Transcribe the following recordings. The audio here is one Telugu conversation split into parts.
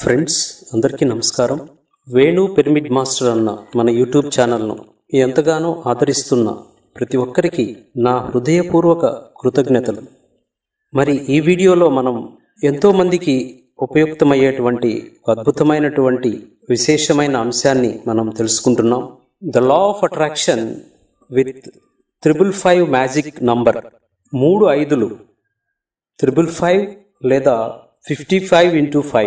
ఫ్రెండ్స్ అందరికీ నమస్కారం వేణు పిరమిడ్ మాస్టర్ అన్న మన యూట్యూబ్ ఛానల్ను ఎంతగానో ఆదరిస్తున్న ప్రతి ఒక్కరికి నా హృదయపూర్వక కృతజ్ఞతలు మరి ఈ వీడియోలో మనం ఎంతో మందికి ఉపయుక్తమయ్యేటువంటి అద్భుతమైనటువంటి విశేషమైన అంశాన్ని మనం తెలుసుకుంటున్నాం the law of attraction with triple five magic number మూడు ఐదులు త్రిబుల్ ఫైవ్ లేదా ఫిఫ్టీ ఫైవ్ ఇంటూ ఫైవ్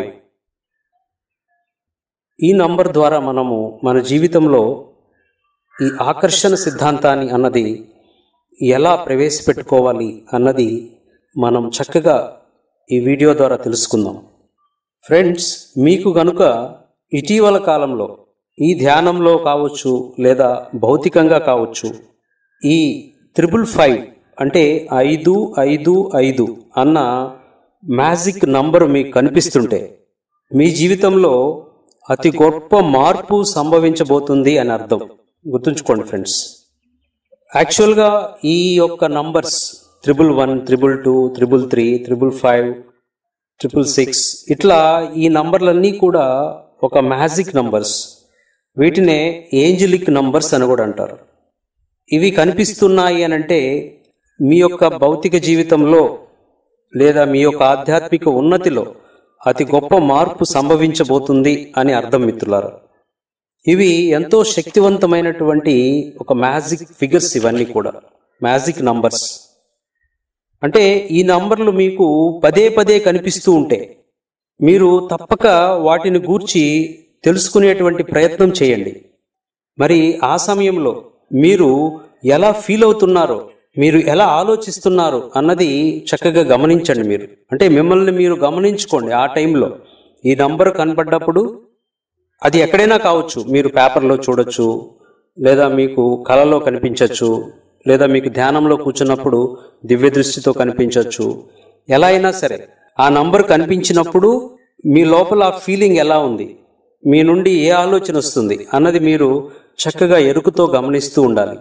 ఈ నంబర్ ద్వారా మనము మన జీవితంలో ఈ ఆకర్షణ సిద్ధాంతాన్ని అన్నది ఎలా ప్రవేశపెట్టుకోవాలి అన్నది మనం చక్కగా ఈ వీడియో ద్వారా తెలుసుకుందాం ఫ్రెండ్స్ మీకు గనుక ఇటీవల కాలంలో ఈ ధ్యానంలో కావచ్చు లేదా భౌతికంగా కావచ్చు ఈ త్రిబుల్ ఫైవ్ అంటే ఐదు ఐదు ఐదు అన్న మ్యాజిక్ నంబర్ మీకు కనిపిస్తుంటే మీ జీవితంలో అతి గొప్ప మార్పు సంభవించబోతుంది అని అర్థం గుర్తుంచుకోండి ఫ్రెండ్స్ యాక్చువల్గా ఈ యొక్క numbers triple one triple two triple three triple five triple six ఇట్లా ఈ నంబర్లన్నీ కూడా ఒక మ్యాజిక్ నంబర్స్ వీటినే ఏంజలిక్ నంబర్స్ అని కూడా అంటారు ఇవి కనిపిస్తున్నాయి అని అంటే మీ యొక్క భౌతిక జీవితంలో లేదా మీ యొక్క ఆధ్యాత్మిక ఉన్నతిలో అతి గొప్ప మార్పు సంభవించబోతుంది అని అర్థం మిత్రులారా ఇవి ఎంతో శక్తివంతమైనటువంటి ఒక మ్యాజిక్ ఫిగర్స్ ఇవన్నీ కూడా మ్యాజిక్ నంబర్స్ అంటే ఈ నంబర్లు మీకు పదే పదే కనిపిస్తూ ఉంటే మీరు తప్పక వాటిని గూర్చి తెలుసుకునేటువంటి ప్రయత్నం చేయండి మరి ఆ సమయంలో మీరు ఎలా ఫీల్ అవుతున్నారో మీరు ఎలా ఆలోచిస్తున్నారు అన్నది చక్కగా గమనించండి మీరు అంటే మిమ్మల్ని మీరు గమనించుకోండి ఆ టైంలో ఈ నంబర్ కనపడ్డప్పుడు అది ఎక్కడైనా కావచ్చు మీరు పేపర్లో చూడొచ్చు లేదా మీకు కళలో కనిపించవచ్చు లేదా మీకు ధ్యానంలో కూర్చున్నప్పుడు దివ్య దృష్టితో కనిపించవచ్చు ఎలా అయినా సరే ఆ నంబర్ కనిపించినప్పుడు మీ లోపల ఆ ఫీలింగ్ ఎలా ఉంది మీ నుండి ఏ ఆలోచన వస్తుంది అన్నది మీరు చక్కగా ఎరుకుతో గమనిస్తూ ఉండాలి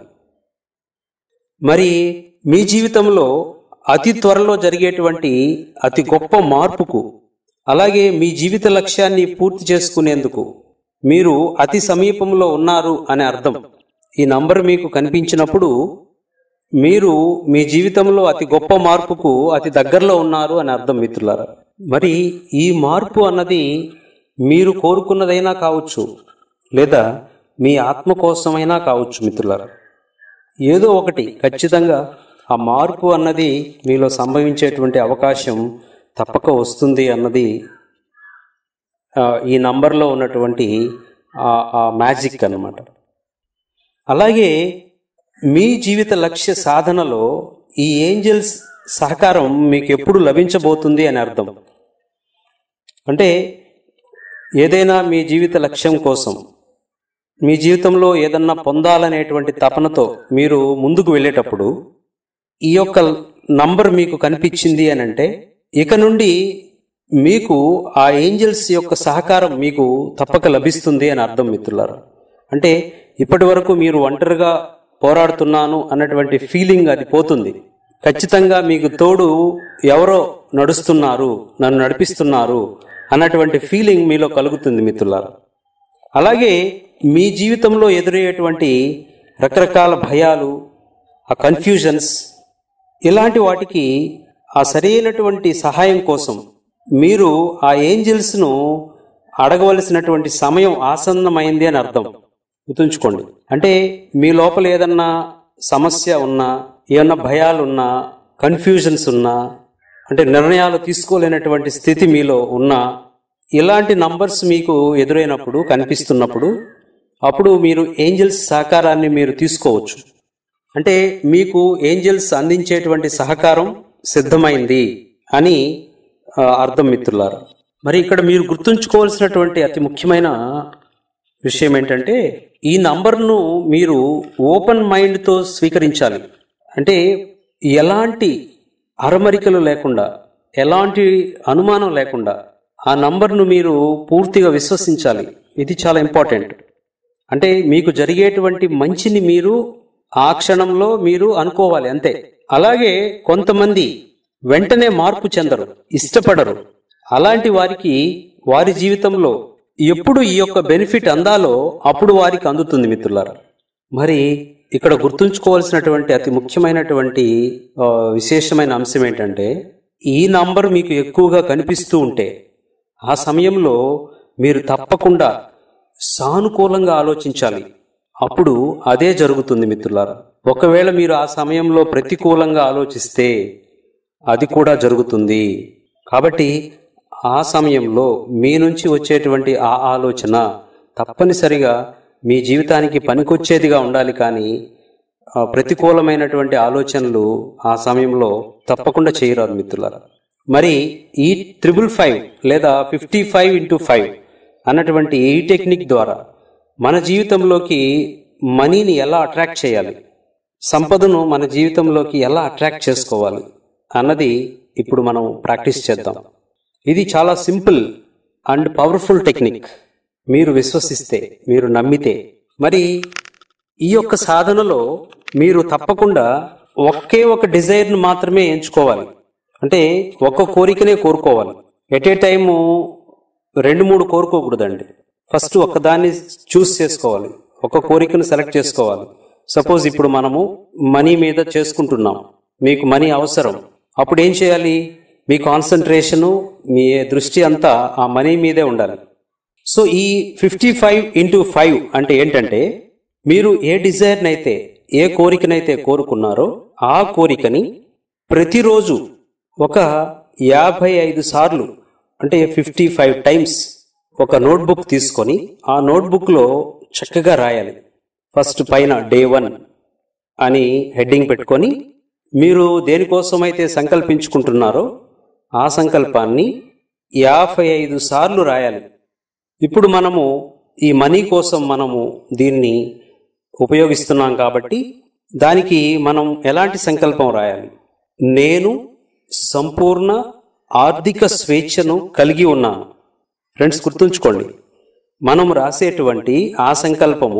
మరి మీ జీవితంలో అతి త్వరలో జరిగేటువంటి అతి గొప్ప మార్పుకు అలాగే మీ జీవిత లక్ష్యాన్ని పూర్తి చేసుకునేందుకు మీరు అతి సమీపంలో ఉన్నారు అనే అర్థం ఈ నంబర్ మీకు కనిపించినప్పుడు మీరు మీ జీవితంలో అతి గొప్ప మార్పుకు అతి దగ్గరలో ఉన్నారు అని అర్థం మిత్రులారా మరి ఈ మార్పు అన్నది మీరు కోరుకున్నదైనా కావచ్చు లేదా మీ ఆత్మ కోసమైనా కావచ్చు మిత్రులారా ఏదో ఒకటి ఖచ్చితంగా ఆ మార్పు అన్నది మీలో సంభవించేటువంటి అవకాశం తప్పక వస్తుంది అన్నది ఆ, ఈ నంబర్లో ఉన్నటువంటి ఆ- ఆ మ్యాజిక్ అన్నమాట అలాగే మీ జీవిత లక్ష్య సాధనలో ఈ ఏంజల్స్ సహకారం మీకు ఎప్పుడు లభించబోతుంది అని అర్థం అంటే ఏదైనా మీ జీవిత లక్ష్యం కోసం మీ జీవితంలో ఏదన్నా పొందాలనేటువంటి తపనతో మీరు ముందుకు వెళ్ళేటప్పుడు ఈ యొక్క నంబర్ మీకు కనిపించింది అని అంటే ఇక నుండి మీకు ఆ ఏంజల్స్ యొక్క సహకారం మీకు తప్పక లభిస్తుంది అని అర్థం మిత్రులారా అంటే ఇప్పటి వరకు మీరు ఒంటరిగా పోరాడుతున్నాను అన్నటువంటి ఫీలింగ్ అది పోతుంది ఖచ్చితంగా మీకు తోడు ఎవరో నడుస్తున్నారు నన్ను నడిపిస్తున్నారు అన్నటువంటి ఫీలింగ్ మీలో కలుగుతుంది మిత్రులారా అలాగే మీ జీవితంలో ఎదురయ్యేటువంటి రకరకాల భయాలు ఆ కన్ఫ్యూజన్స్ ఇలాంటి వాటికి ఆ సరైనటువంటి సహాయం కోసం మీరు ఆ ఏంజల్స్ను అడగవలసినటువంటి సమయం ఆసన్నమైంది అని అర్థం గుర్తుంచుకోండి అంటే మీ లోపల ఏదన్నా సమస్య ఉన్నా ఏమన్నా భయాలున్నా కన్ఫ్యూజన్స్ ఉన్నా అంటే నిర్ణయాలు తీసుకోలేనటువంటి స్థితి మీలో ఉన్నా ఇలాంటి నంబర్స్ మీకు ఎదురైనప్పుడు కనిపిస్తున్నప్పుడు అప్పుడు మీరు ఏంజల్స్ సహకారాన్ని మీరు తీసుకోవచ్చు అంటే మీకు ఏంజల్స్ అందించేటువంటి సహకారం సిద్ధమైంది అని ఆ, అర్థం మిత్రులారా మరి ఇక్కడ మీరు గుర్తుంచుకోవాల్సినటువంటి అతి ముఖ్యమైన విషయం ఏంటంటే ఈ నంబర్ను మీరు ఓపెన్ మైండ్తో స్వీకరించాలి అంటే ఎలాంటి అరమరికలు లేకుండా ఎలాంటి అనుమానం లేకుండా ఆ నంబర్ను మీరు పూర్తిగా విశ్వసించాలి ఇది చాలా ఇంపార్టెంట్ అంటే మీకు జరిగేటువంటి మంచిని మీరు ఆ క్షణంలో మీరు అనుకోవాలి అంతే అలాగే కొంతమంది వెంటనే మార్పు చెందరు ఇష్టపడరు అలాంటి వారికి వారి జీవితంలో ఎప్పుడు ఈ యొక్క బెనిఫిట్ అందాలో అప్పుడు వారికి అందుతుంది మిత్రులారా మరి ఇక్కడ గుర్తుంచుకోవాల్సినటువంటి అతి ముఖ్యమైనటువంటి ఆ, విశేషమైన అంశం ఏంటంటే ఈ నంబర్ మీకు ఎక్కువగా కనిపిస్తూ ఉంటే ఆ సమయంలో మీరు తప్పకుండా సానుకూలంగా ఆలోచించాలి అప్పుడు అదే జరుగుతుంది మిత్రులారా ఒకవేళ మీరు ఆ సమయంలో ప్రతికూలంగా ఆలోచిస్తే అది కూడా జరుగుతుంది కాబట్టి ఆ సమయంలో మీ నుంచి వచ్చేటువంటి ఆ ఆలోచన తప్పనిసరిగా మీ జీవితానికి పనికొచ్చేదిగా ఉండాలి కానీ ఆ, ప్రతికూలమైనటువంటి ఆలోచనలు ఆ సమయంలో తప్పకుండా చేయరాదు మిత్రులారా మరి ఈ త్రిబుల్ ఫైవ్ లేదా ఫిఫ్టీ ఫైవ్ ఇంటూ ఫైవ్ అన్నటువంటి ఈ టెక్నిక్ ద్వారా మన జీవితంలోకి మనీని ఎలా అట్రాక్ట్ చేయాలి సంపదను మన జీవితంలోకి ఎలా అట్రాక్ట్ చేసుకోవాలి అన్నది ఇప్పుడు మనం ప్రాక్టీస్ చేద్దాం ఇది చాలా సింపుల్ అండ్ పవర్ఫుల్ టెక్నిక్ మీరు విశ్వసిస్తే మీరు నమ్మితే మరి ఈ యొక్క సాధనలో మీరు తప్పకుండా ఒకే ఒక డిజైర్ను మాత్రమే ఎంచుకోవాలి అంటే ఒక కోరికనే కోరుకోవాలి ఎట్ ఏ టైము రెండు మూడు కోరుకోకూడదండి ఫస్ట్ ఒకదాన్ని చూస్ చేసుకోవాలి ఒక కోరికను సెలెక్ట్ చేసుకోవాలి సపోజ్ ఇప్పుడు మనము మనీ మీద చేసుకుంటున్నాం మీకు మనీ అవసరం అప్పుడు ఏం చేయాలి మీ కాన్సన్ట్రేషను మీ దృష్టి అంతా ఆ మనీ మీదే ఉండాలి సో ఈ ఫిఫ్టీ ఫైవ్ ఇంటూ ఫైవ్ అంటే ఏంటంటే మీరు ఏ డిజైర్ని అయితే ఏ కోరికనైతే కోరుకున్నారో ఆ కోరికని ప్రతిరోజు ఒక యాభై ఐదు సార్లు అంటే ఫిఫ్టీ ఫైవ్ టైమ్స్ ఒక నోట్బుక్ తీసుకొని ఆ నోట్బుక్లో చక్కగా రాయాలి ఫస్ట్ పైన డే వన్ అని హెడ్డింగ్ పెట్టుకొని మీరు దేనికోసమైతే సంకల్పించుకుంటున్నారో ఆ సంకల్పాన్ని యాభై ఐదు సార్లు రాయాలి ఇప్పుడు మనము ఈ మనీ కోసం మనము దీన్ని ఉపయోగిస్తున్నాం కాబట్టి దానికి మనం ఎలాంటి సంకల్పం రాయాలి నేను సంపూర్ణ ఆర్థిక స్వేచ్ఛను కలిగి ఉన్నాను ఫ్రెండ్స్ గుర్తుంచుకోండి మనం రాసేటువంటి ఆ సంకల్పము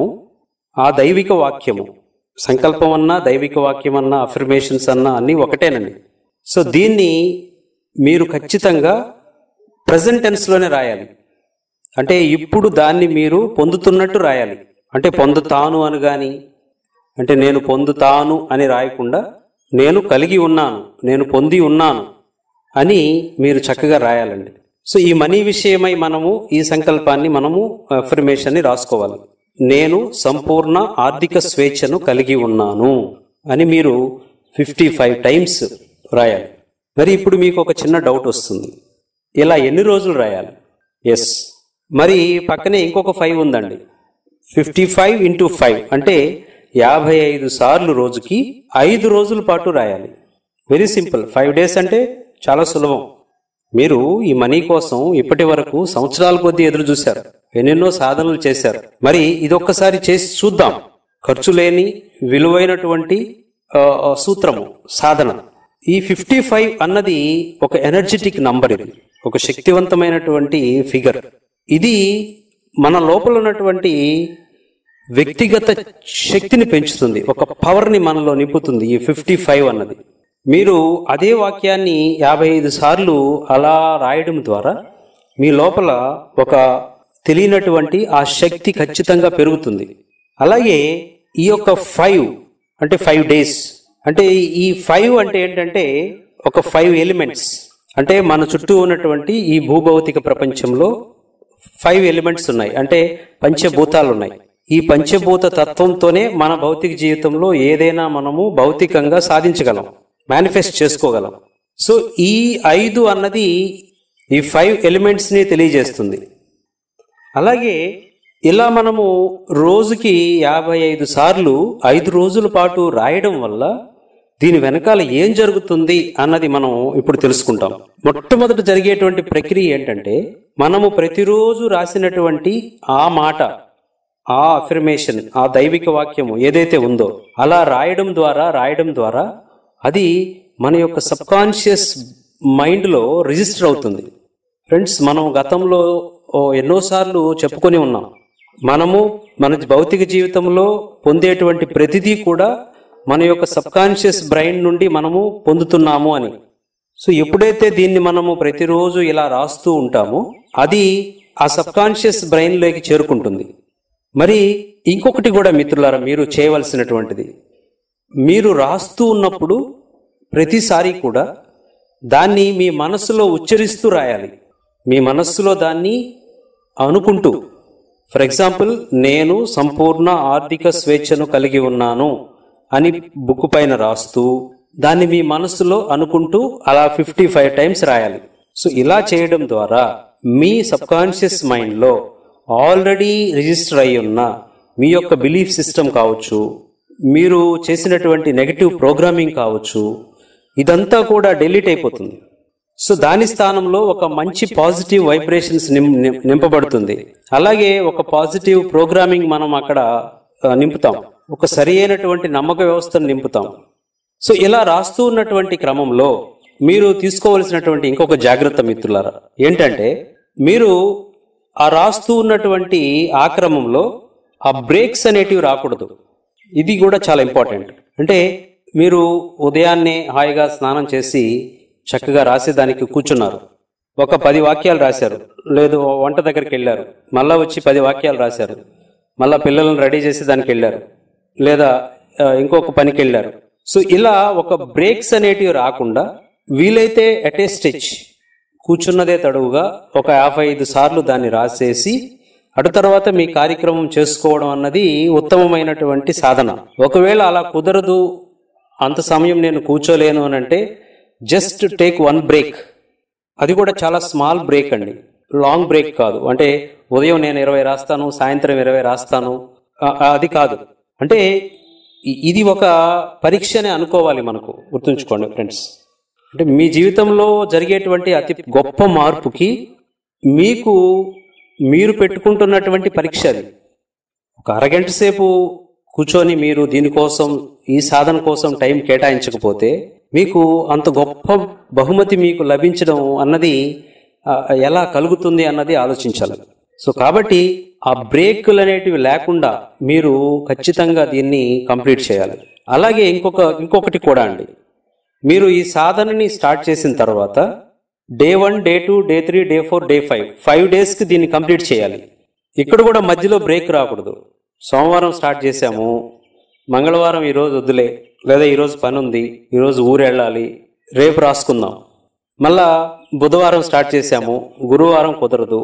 ఆ దైవిక వాక్యము సంకల్పం అన్నా దైవిక వాక్యం అన్నా అఫర్మేషన్స్ అన్నా అన్నీ ఒకటేనండి సో దీన్ని మీరు ఖచ్చితంగా ప్రజెంట్ టెన్స్లోనే రాయాలి అంటే ఇప్పుడు దాన్ని మీరు పొందుతున్నట్టు రాయాలి అంటే పొందుతాను అని గాని అంటే నేను పొందుతాను అని రాయకుండా నేను కలిగి ఉన్నాను నేను పొంది ఉన్నాను అని మీరు చక్కగా రాయాలండి సో ఈ మనీ విషయమై మనము ఈ సంకల్పాన్ని మనము అఫర్మేషన్ని రాసుకోవాలి నేను సంపూర్ణ ఆర్థిక స్వేచ్ఛను కలిగి ఉన్నాను అని మీరు ఫిఫ్టీ ఫైవ్ టైమ్స్ రాయాలి మరి ఇప్పుడు మీకు ఒక చిన్న డౌట్ వస్తుంది ఇలా ఎన్ని రోజులు రాయాలి ఎస్ మరి పక్కనే ఇంకొక ఫైవ్ ఉందండి ఫిఫ్టీ ఫైవ్ ఇంటూ ఫైవ్ అంటే యాభై ఐదు సార్లు రోజుకి ఐదు రోజుల పాటు రాయాలి వెరీ సింపుల్ ఫైవ్ డేస్ అంటే చాలా సులభం మీరు ఈ మనీ కోసం ఇప్పటి వరకు సంవత్సరాల కొద్దీ ఎదురు చూశారు ఎన్నెన్నో సాధనలు చేశారు మరి ఇదొక్కసారి చేసి చూద్దాం ఖర్చు లేని విలువైనటువంటి ఆ, ఆ, సూత్రము సాధన ఈ ఫిఫ్టీ ఫైవ్ అన్నది ఒక ఎనర్జెటిక్ నంబర్ ఇది ఒక శక్తివంతమైనటువంటి ఫిగర్ ఇది మన లోపల ఉన్నటువంటి వ్యక్తిగత శక్తిని పెంచుతుంది ఒక పవర్ని మనలో నింపుతుంది ఈ ఫిఫ్టీ ఫైవ్ అన్నది మీరు అదే వాక్యాన్ని యాభై ఐదు సార్లు అలా రాయడం ద్వారా మీ లోపల ఒక తెలియనటువంటి ఆ శక్తి ఖచ్చితంగా పెరుగుతుంది అలాగే ఈ యొక్క ఫైవ్ అంటే ఫైవ్ డేస్ అంటే ఈ ఫైవ్ అంటే ఏంటంటే ఒక ఫైవ్ ఎలిమెంట్స్ అంటే మన చుట్టూ ఉన్నటువంటి ఈ భూభౌతిక ప్రపంచంలో ఫైవ్ ఎలిమెంట్స్ ఉన్నాయి అంటే పంచభూతాలు ఉన్నాయి ఈ పంచభూత తత్వంతోనే మన భౌతిక జీవితంలో ఏదైనా మనము భౌతికంగా సాధించగలం మేనిఫెస్ట్ చేసుకోగలం సో ఈ ఐదు అన్నది ఈ ఫైవ్ ఎలిమెంట్స్ ని తెలియజేస్తుంది అలాగే ఇలా మనము రోజుకి యాభై ఐదు సార్లు ఐదు రోజుల పాటు రాయడం వల్ల దీని వెనకాల ఏం జరుగుతుంది అన్నది మనం ఇప్పుడు తెలుసుకుంటాం మొట్టమొదట జరిగేటువంటి ప్రక్రియ ఏంటంటే మనము ప్రతిరోజు రాసినటువంటి ఆ మాట ఆ అఫర్మేషన్ ఆ దైవిక వాక్యము ఏదైతే ఉందో అలా రాయడం ద్వారా రాయడం ద్వారా అది మన యొక్క సబ్ కాన్షియస్ మైండ్లో రిజిస్టర్ అవుతుంది ఫ్రెండ్స్ మనం గతంలో ఓ ఎన్నోసార్లు చెప్పుకొని ఉన్నాం మనము మన భౌతిక జీవితంలో పొందేటువంటి ప్రతిదీ కూడా మన యొక్క సబ్ కాన్షియస్ బ్రెయిన్ నుండి మనము పొందుతున్నాము అని సో ఎప్పుడైతే దీన్ని మనము ప్రతిరోజు ఇలా రాస్తూ ఉంటామో అది ఆ సబ్ కాన్షియస్ బ్రెయిన్లోకి చేరుకుంటుంది మరి ఇంకొకటి కూడా మిత్రులారా మీరు చేయవలసినటువంటిది మీరు రాస్తూ ఉన్నప్పుడు ప్రతిసారి కూడా దాన్ని మీ మనస్సులో ఉచ్చరిస్తూ రాయాలి మీ మనస్సులో దాన్ని అనుకుంటూ ఫర్ ఎగ్జాంపుల్ నేను సంపూర్ణ ఆర్థిక స్వేచ్ఛను కలిగి ఉన్నాను అని బుక్ పైన రాస్తూ దాన్ని మీ మనస్సులో అనుకుంటూ అలా ఫిఫ్టీ ఫైవ్ టైమ్స్ రాయాలి సో ఇలా చేయడం ద్వారా మీ సబ్ కాన్షియస్ మైండ్లో ఆల్రెడీ రిజిస్టర్ అయి ఉన్న మీ యొక్క బిలీఫ్ సిస్టమ్ కావచ్చు మీరు చేసినటువంటి నెగటివ్ ప్రోగ్రామింగ్ కావచ్చు ఇదంతా కూడా డిలీట్ అయిపోతుంది సో దాని స్థానంలో ఒక మంచి పాజిటివ్ వైబ్రేషన్స్ నింపబడుతుంది అలాగే ఒక పాజిటివ్ ప్రోగ్రామింగ్ మనం అక్కడ ఆ, నింపుతాం ఒక సరి అయినటువంటి నమ్మక వ్యవస్థను నింపుతాం సో ఇలా రాస్తూ ఉన్నటువంటి క్రమంలో మీరు తీసుకోవలసినటువంటి ఇంకొక జాగ్రత్త మిత్రులారా ఏంటంటే మీరు ఆ రాస్తూ ఉన్నటువంటి ఆ క్రమంలో ఆ బ్రేక్స్ అనేటివి రాకూడదు ఇది కూడా చాలా ఇంపార్టెంట్ అంటే మీరు ఉదయాన్నే హాయిగా స్నానం చేసి చక్కగా రాసేదానికి కూర్చున్నారు ఒక పది వాక్యాలు రాశారు లేదు వంట దగ్గరికి వెళ్ళారు మళ్ళా వచ్చి పది వాక్యాలు రాశారు మళ్ళా పిల్లలను రెడీ చేసి దానికి వెళ్ళారు లేదా ఆ, ఇంకొక పనికి వెళ్ళారు సో ఇలా ఒక బ్రేక్స్ అనేటివి రాకుండా వీలైతే అట్ ఏ స్టెచ్ కూర్చున్నదే తడువుగా ఒక యాభై ఐదు సార్లు దాన్ని రాసేసి అటు తర్వాత మీ కార్యక్రమం చేసుకోవడం అన్నది ఉత్తమమైనటువంటి సాధన ఒకవేళ అలా కుదరదు అంత సమయం నేను కూర్చోలేను అని అంటే జస్ట్ టేక్ వన్ బ్రేక్ అది కూడా చాలా స్మాల్ బ్రేక్ అండి లాంగ్ బ్రేక్ కాదు అంటే ఉదయం నేను ఇరవై రాస్తాను సాయంత్రం ఇరవై రాస్తాను ఆ, ఆ, అది కాదు అంటే ఇ- ఇది ఒక పరీక్షనే అనుకోవాలి మనకు గుర్తుంచుకోండి ఫ్రెండ్స్ అంటే మీ జీవితంలో జరిగేటువంటి అతి గొప్ప మార్పుకి మీకు మీరు పెట్టుకుంటున్నటువంటి పరీక్ష అది ఒక అరగంట సేపు కూర్చొని మీరు దీనికోసం ఈ సాధన కోసం టైం కేటాయించకపోతే మీకు అంత గొప్ప బహుమతి మీకు లభించడం అన్నది ఆ, ఎలా కలుగుతుంది అన్నది ఆలోచించాలి సో కాబట్టి ఆ బ్రేకులు అనేటివి లేకుండా మీరు ఖచ్చితంగా దీన్ని కంప్లీట్ చేయాలి అలాగే ఇంకొక ఇంకొకటి కూడా అండి మీరు ఈ సాధనని స్టార్ట్ చేసిన తర్వాత day one day two day three day four day five five డేస్కి దీన్ని కంప్లీట్ చేయాలి ఇక్కడ కూడా మధ్యలో బ్రేక్ రాకూడదు సోమవారం స్టార్ట్ చేశాము మంగళవారం ఈరోజు వద్దులే లేదా ఈరోజు పని ఉంది ఈరోజు ఊరు వెళ్ళాలి రేపు రాసుకుందాం మళ్ళా బుధవారం స్టార్ట్ చేశాము గురువారం కుదరదు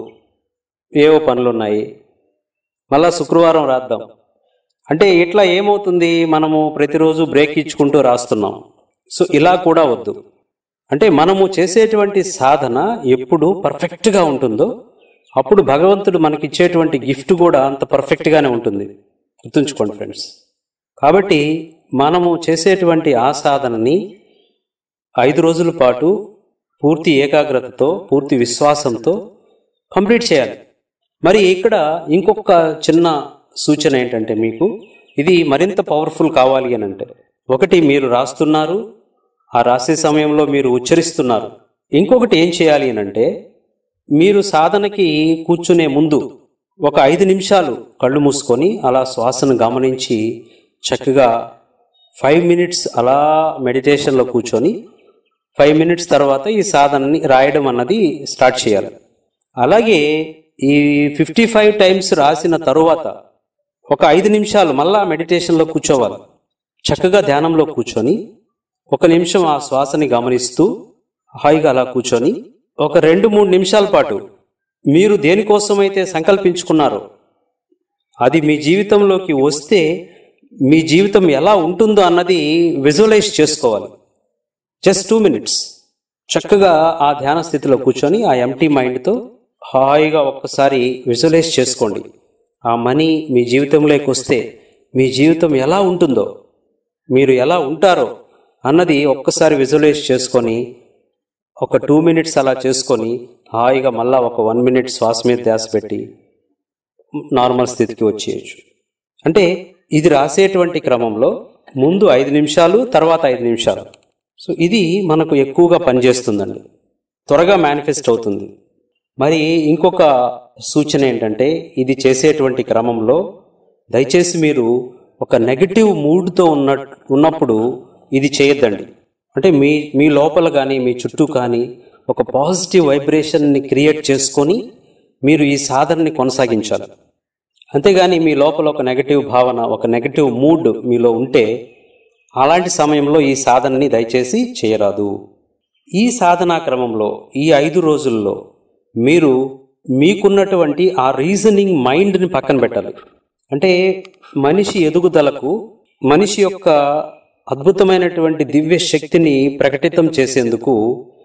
ఏవో పనులున్నాయి మళ్ళా శుక్రవారం రాద్దాం అంటే ఇట్లా ఏమవుతుంది మనము ప్రతిరోజు బ్రేక్ ఇచ్చుకుంటూ రాస్తున్నాం సో ఇలా కూడా వద్దు అంటే మనము చేసేటువంటి సాధన ఎప్పుడు పర్ఫెక్ట్గా ఉంటుందో అప్పుడు భగవంతుడు మనకిచ్చేటువంటి గిఫ్ట్ కూడా అంత పర్ఫెక్ట్గానే ఉంటుంది గుర్తుంచుకోండి ఫ్రెండ్స్ కాబట్టి మనము చేసేటువంటి ఆ సాధనని ఐదు రోజుల పాటు పూర్తి ఏకాగ్రతతో పూర్తి విశ్వాసంతో కంప్లీట్ చేయాలి మరి ఇక్కడ ఇంకొక చిన్న సూచన ఏంటంటే మీకు ఇది మరింత పవర్ఫుల్ కావాలి అని అంటే ఒకటి మీరు రాస్తున్నారు ఆ రాసే సమయంలో మీరు ఉచ్చరిస్తున్నారు ఇంకొకటి ఏం చేయాలి అని అంటే మీరు సాధనకి కూర్చునే ముందు ఒక ఐదు నిమిషాలు కళ్ళు మూసుకొని అలా శ్వాసను గమనించి చక్కగా ఫైవ్ మినిట్స్ అలా మెడిటేషన్లో కూర్చొని ఫైవ్ మినిట్స్ తర్వాత ఈ సాధనని రాయడం అన్నది స్టార్ట్ చేయాలి అలాగే ఈ ఫిఫ్టీ ఫైవ్ టైమ్స్ రాసిన తరువాత ఒక ఐదు నిమిషాలు మళ్ళా మెడిటేషన్లో కూర్చోవాలి చక్కగా ధ్యానంలో కూర్చొని ఒక నిమిషం ఆ శ్వాసని గమనిస్తూ హాయిగా అలా కూర్చొని ఒక రెండు మూడు నిమిషాల పాటు మీరు దేనికోసమైతే సంకల్పించుకున్నారో అది మీ జీవితంలోకి వస్తే మీ జీవితం ఎలా ఉంటుందో అన్నది విజువలైజ్ చేసుకోవాలి జస్ట్ టూ మినిట్స్ చక్కగా ఆ ధ్యాన స్థితిలో కూర్చొని ఆ ఎంటీ మైండ్తో హాయిగా ఒక్కసారి విజువలైజ్ చేసుకోండి ఆ మనీ మీ జీవితంలోకి వస్తే మీ జీవితం ఎలా ఉంటుందో మీరు ఎలా ఉంటారో అన్నది ఒక్కసారి విజువలైజ్ చేసుకొని ఒక టూ మినిట్స్ అలా చేసుకొని హాయిగా మళ్ళా ఒక వన్ మినిట్ శ్వాస మీద ధ్యాస పెట్టి నార్మల్ స్థితికి వచ్చేయచ్చు అంటే ఇది రాసేటువంటి క్రమంలో ముందు ఐదు నిమిషాలు తర్వాత ఐదు నిమిషాలు సో ఇది మనకు ఎక్కువగా పనిచేస్తుందండి త్వరగా మేనిఫెస్ట్ అవుతుంది మరి ఇంకొక సూచన ఏంటంటే ఇది చేసేటువంటి క్రమంలో దయచేసి మీరు ఒక నెగటివ్ మూడ్తో ఉన్న ఉన్నప్పుడు ఇది చేయొద్దండి అంటే మీ మీ లోపల కానీ మీ చుట్టూ కానీ ఒక పాజిటివ్ వైబ్రేషన్ని క్రియేట్ చేసుకొని మీరు ఈ సాధనని కొనసాగించాలి అంతేగాని మీ లోపల ఒక నెగటివ్ భావన ఒక నెగటివ్ మూడ్ మీలో ఉంటే అలాంటి సమయంలో ఈ సాధనని దయచేసి చేయరాదు ఈ సాధనా క్రమంలో ఈ ఐదు రోజుల్లో మీరు మీకున్నటువంటి ఆ రీజనింగ్ మైండ్ని పక్కన పెట్టాలి అంటే మనిషి ఎదుగుదలకు మనిషి యొక్క అద్భుతమైనటువంటి దివ్య శక్తిని ప్రకటితం చేసేందుకు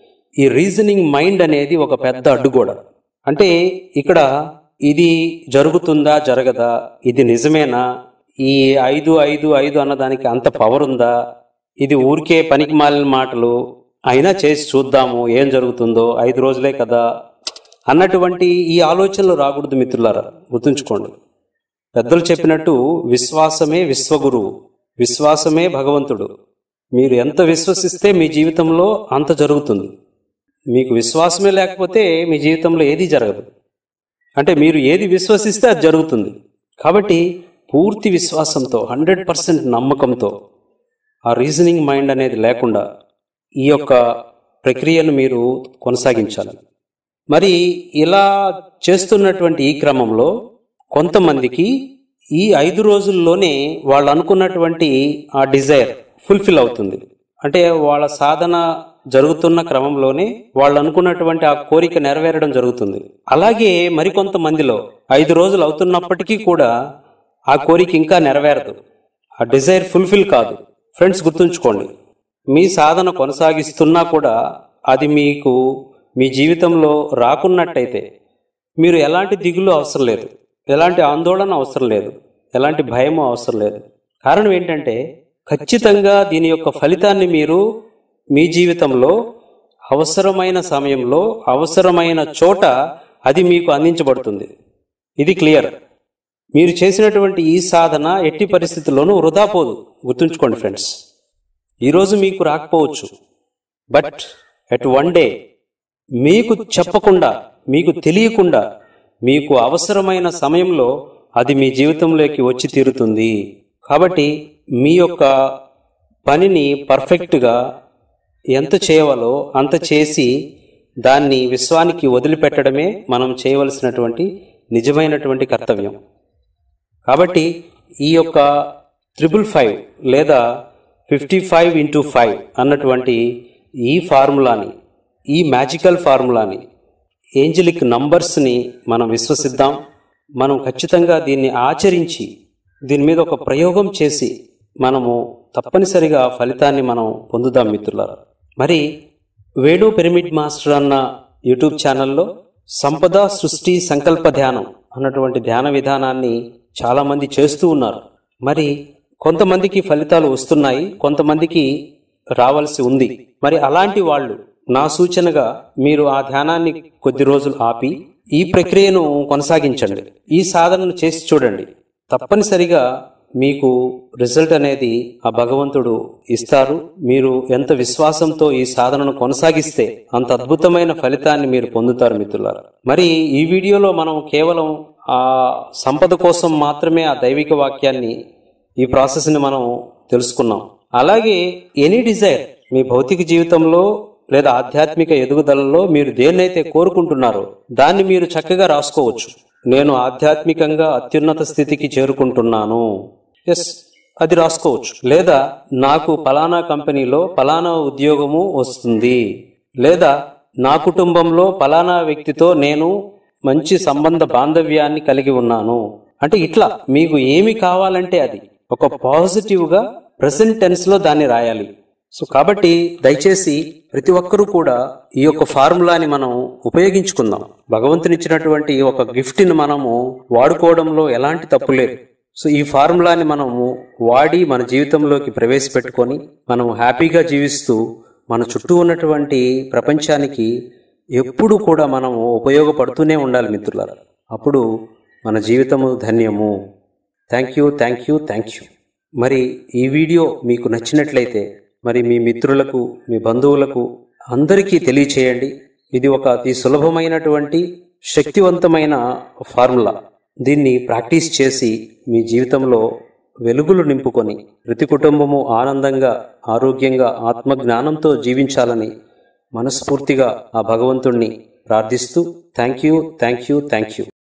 ఈ రీజనింగ్ మైండ్ అనేది ఒక పెద్ద అడ్డుగోడ అంటే ఇక్కడ ఇది జరుగుతుందా జరగదా ఇది నిజమేనా ఈ ఐదు ఐదు ఐదు అన్నదానికి అంత పవర్ ఉందా ఇది ఊరికే పనికి మాలిన మాటలు అయినా చేసి చూద్దాము ఏం జరుగుతుందో ఐదు రోజులే కదా అన్నటువంటి ఈ ఆలోచనలు రాకూడదు మిత్రులారా గుర్తుంచుకోండి పెద్దలు చెప్పినట్టు విశ్వాసమే విశ్వగురువు విశ్వాసమే భగవంతుడు మీరు ఎంత విశ్వసిస్తే మీ జీవితంలో అంత జరుగుతుంది మీకు విశ్వాసమే లేకపోతే మీ జీవితంలో ఏది జరగదు అంటే మీరు ఏది విశ్వసిస్తే అది జరుగుతుంది కాబట్టి పూర్తి విశ్వాసంతో హండ్రెడ్ పర్సెంట్ నమ్మకంతో ఆ రీజనింగ్ మైండ్ అనేది లేకుండా ఈ యొక్క ప్రక్రియను మీరు కొనసాగించాలి మరి ఇలా చేస్తున్నటువంటి ఈ క్రమంలో కొంతమందికి ఈ ఐదు రోజుల్లోనే వాళ్ళు అనుకున్నటువంటి ఆ డిజైర్ ఫుల్ఫిల్ అవుతుంది అంటే వాళ్ళ సాధన జరుగుతున్న క్రమంలోనే వాళ్ళు అనుకున్నటువంటి ఆ కోరిక నెరవేరడం జరుగుతుంది అలాగే మరికొంతమందిలో ఐదు రోజులు అవుతున్నప్పటికీ కూడా ఆ కోరిక ఇంకా నెరవేరదు ఆ డిజైర్ ఫుల్ఫిల్ కాదు ఫ్రెండ్స్ గుర్తుంచుకోండి మీ సాధన కొనసాగిస్తున్నా కూడా అది మీకు మీ జీవితంలో రాకున్నట్టయితే మీరు ఎలాంటి దిగులు అవసరం లేదు ఎలాంటి ఆందోళన అవసరం లేదు ఎలాంటి భయము అవసరం లేదు కారణం ఏంటంటే ఖచ్చితంగా దీని యొక్క ఫలితాన్ని మీరు మీ జీవితంలో అవసరమైన సమయంలో అవసరమైన చోట అది మీకు అందించబడుతుంది ఇది క్లియర్ మీరు చేసినటువంటి ఈ సాధన ఎట్టి పరిస్థితుల్లోనూ వృధా పోదు గుర్తుంచుకోండి ఫ్రెండ్స్ ఈరోజు మీకు రాకపోవచ్చు బట్ ఎట్ వన్ డే మీకు చెప్పకుండా మీకు తెలియకుండా మీకు అవసరమైన సమయంలో అది మీ జీవితంలోకి వచ్చి తీరుతుంది కాబట్టి మీ యొక్క పనిని పర్ఫెక్ట్గా ఎంత చేయవాలో అంత చేసి దాన్ని విశ్వానికి వదిలిపెట్టడమే మనం చేయవలసినటువంటి నిజమైనటువంటి కర్తవ్యం కాబట్టి ఈ యొక్క త్రిబుల్ ఫైవ్ లేదా ఫిఫ్టీ ఫైవ్ ఇంటూ ఫైవ్ అన్నటువంటి ఈ ఫార్ములాని ఈ మ్యాజికల్ ఫార్ములాని ఏంజలిక్ నంబర్స్ని మనం విశ్వసిద్దాం మనం ఖచ్చితంగా దీన్ని ఆచరించి దీని మీద ఒక ప్రయోగం చేసి మనము తప్పనిసరిగా ఫలితాన్ని మనం పొందుదాం మిత్రులారా మరి వేణు పిరమిడ్ మాస్టర్ అన్న యూట్యూబ్ ఛానల్లో సంపద సృష్టి సంకల్ప ధ్యానం అన్నటువంటి ధ్యాన విధానాన్ని చాలామంది చేస్తూ ఉన్నారు మరి కొంతమందికి ఫలితాలు వస్తున్నాయి కొంతమందికి రావాల్సి ఉంది మరి అలాంటి వాళ్ళు నా సూచనగా మీరు ఆ ధ్యానాన్ని కొద్ది రోజులు ఆపి ఈ ప్రక్రియను కొనసాగించండి ఈ సాధనను చేసి చూడండి తప్పనిసరిగా మీకు రిజల్ట్ అనేది ఆ భగవంతుడు ఇస్తారు మీరు ఎంత విశ్వాసంతో ఈ సాధనను కొనసాగిస్తే అంత అద్భుతమైన ఫలితాన్ని మీరు పొందుతారు మిత్రులారా మరి ఈ వీడియోలో మనం కేవలం ఆ సంపద కోసం మాత్రమే ఆ దైవిక వాక్యాన్ని ఈ ప్రాసెస్ని మనం తెలుసుకున్నాం అలాగే ఎనీ డిజైర్ మీ భౌతిక జీవితంలో లేదా ఆధ్యాత్మిక ఎదుగుదలలో మీరు దేన్నైతే కోరుకుంటున్నారో దాన్ని మీరు చక్కగా రాసుకోవచ్చు నేను ఆధ్యాత్మికంగా అత్యున్నత స్థితికి చేరుకుంటున్నాను ఎస్ అది రాసుకోవచ్చు లేదా నాకు పలానా కంపెనీలో పలానా ఉద్యోగము వస్తుంది లేదా నా కుటుంబంలో పలానా వ్యక్తితో నేను మంచి సంబంధ బాంధవ్యాన్ని కలిగి ఉన్నాను అంటే ఇట్లా మీకు ఏమి కావాలంటే అది ఒక పాజిటివ్ గా ప్రెసెంట్ టెన్స్ లో దాన్ని రాయాలి సో కాబట్టి దయచేసి ప్రతి ఒక్కరూ కూడా ఈ యొక్క ఫార్ములాని మనం ఉపయోగించుకుందాం భగవంతునిచ్చినటువంటి ఈ ఒక గిఫ్ట్ ని మనము వాడుకోవడంలో ఎలాంటి తప్పు లేదు సో ఈ ఫార్ములాని మనము వాడి మన జీవితంలోకి ప్రవేశపెట్టుకొని మనం హ్యాపీగా జీవిస్తూ మన చుట్టూ ఉన్నటువంటి ప్రపంచానికి ఎప్పుడు కూడా మనము ఉపయోగపడుతూనే ఉండాలి మిత్రులారా అప్పుడు మన జీవితము ధన్యము thank you thank you thank you మరి ఈ వీడియో మీకు నచ్చినట్లయితే మరి మీ మిత్రులకు మీ బంధువులకు అందరికీ తెలియచేయండి ఇది ఒక అతి సులభమైనటువంటి శక్తివంతమైన ఫార్ములా దీన్ని ప్రాక్టీస్ చేసి మీ జీవితంలో వెలుగులు నింపుకొని ప్రతి కుటుంబము ఆనందంగా ఆరోగ్యంగా ఆత్మజ్ఞానంతో జీవించాలని మనస్ఫూర్తిగా ఆ భగవంతుణ్ణి ప్రార్థిస్తూ thank you thank you thank you